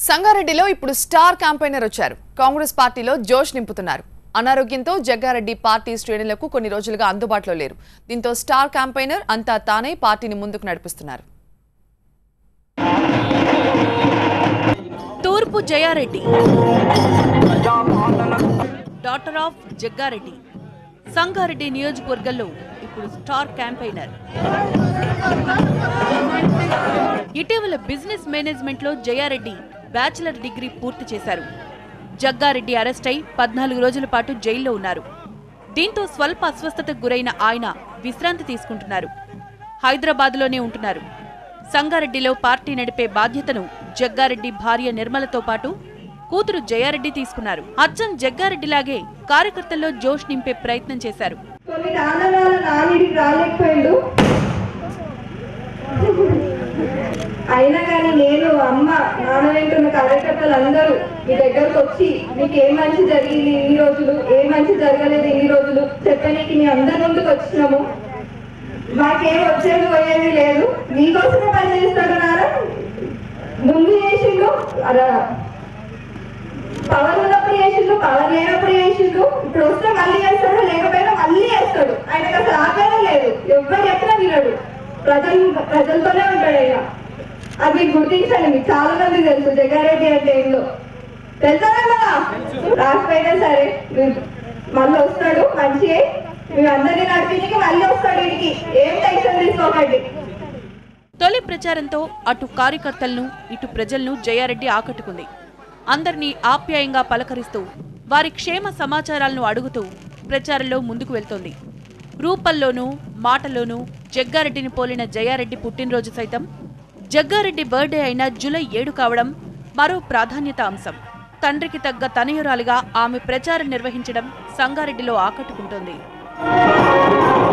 సంగారెడ్డిలో ఇప్పుడు star campaigner వచ్చారు కాంగ్రెస్ పార్టీలో జోష్ నింపుతున్నారు అనారోగ్యంతో జగ్గారెడ్డి పార్టీ శ్రేణులకు కొన్ని రోజులుగా అందుబాటులో లేరు దీంతో స్టార్ క్యాంపెయినర్ అంతా తానే పార్టీని ముందుకు నడిపిస్తున్నారు తూర్పు జయారెడ్డి డాటర్ ఆఫ్ జగ్గారెడ్డి సంగారెడ్డి నియోజకవర్గంలో ఇప్పుడు స్టార్ క్యాంపెయినర్ ఇటీవల బిజినెస్ మేనేజ్మెంట్ లో జయారెడ్డి బ్యాచిలర్ డిగ్రీ పూర్తి చేశారు జగ్గారెడ్డి అరెస్ట్ అయి పద్నాలుగు రోజుల పాటు జైల్లో ఉన్నారు దీంతో స్వల్ప అస్వస్థతకు గురైన ఆయన విశ్రాంతి తీసుకుంటున్నారు హైదరాబాద్లోనే ఉంటున్నారు సంగారెడ్డిలో పార్టీ నడిపే బాధ్యతను జగ్గారెడ్డి భార్య నిర్మలతో పాటు కూతురు జయారెడ్డి తీసుకున్నారు అచ్చం జగ్గారెడ్డిలాగే కార్యకర్తల్లో జోష్ నింపే ప్రయత్నం చేశారు కొన్ని కారణాల నానిడికి రాలేకపోయిండు అయినా కానీ నేను అమ్మ నాన్న వెంటున్న కార్యకర్తలు అందరూ మీ దగ్గరకు వచ్చి మీకు ఏ మంచి జరిగింది ఇన్ని రోజులు ఏ మంచి జరగలేదు ఇన్ని రోజులు చెప్పనీకి మీ అందరి ముందుకు వచ్చినాము మాకేం వచ్చేది పోయేది లేదు మీకోసమే పని చేస్తాడు నాన్న ముందు చేసిండు అలా పవర్ ఉన్నప్పుడు చేసిండు పవర్ లేనప్పుడు చేసిండు ఇప్పుడు వస్తే మళ్ళీ చేస్తాడు లేకపోయినా మళ్ళీ చేస్తాడు ఆయనకు అసలు ఆపేదే లేదు ఎవరు చెప్పినా వినడు ప్రజలు ప్రజలతోనే ఉంటాడు ఆయన అది మీకు గుర్తించండి మీకు చాలా మంది తెలుసు జగ్గారెడ్డి అంటే ఏందో తెలుసా కదా రాకపోయినా సరే మీరు మళ్ళీ వస్తాడు మంచిగా మేము అందరినీ నడిపించి మళ్ళీ వస్తాడు ఇంటికి ఏం టెన్షన్ తీసుకోకండి తొలి ప్రచారంతో అటు కార్యకర్తలను ఇటు ప్రజలను జయారెడ్డి ఆకట్టుకుంది అందరినీ ఆప్యాయంగా పలకరిస్తూ వారి క్షేమ సమాచారాలను అడుగుతూ ప్రచారంలో ముందుకు వెళ్తోంది రూపంలోనూ మాటలోనూ జగ్గారెడ్డిని పోలిన జయారెడ్డి పుట్టినరోజు సైతం జగ్గారెడ్డి బర్త్డే అయిన జూలై ఏడు కావడం మరో ప్రాధాన్యత అంశం తండ్రికి తగ్గ తనయురాలిగా ఆమె ప్రచారం నిర్వహించడం సంగారెడ్డిలో ఆకట్టుకుంటోంది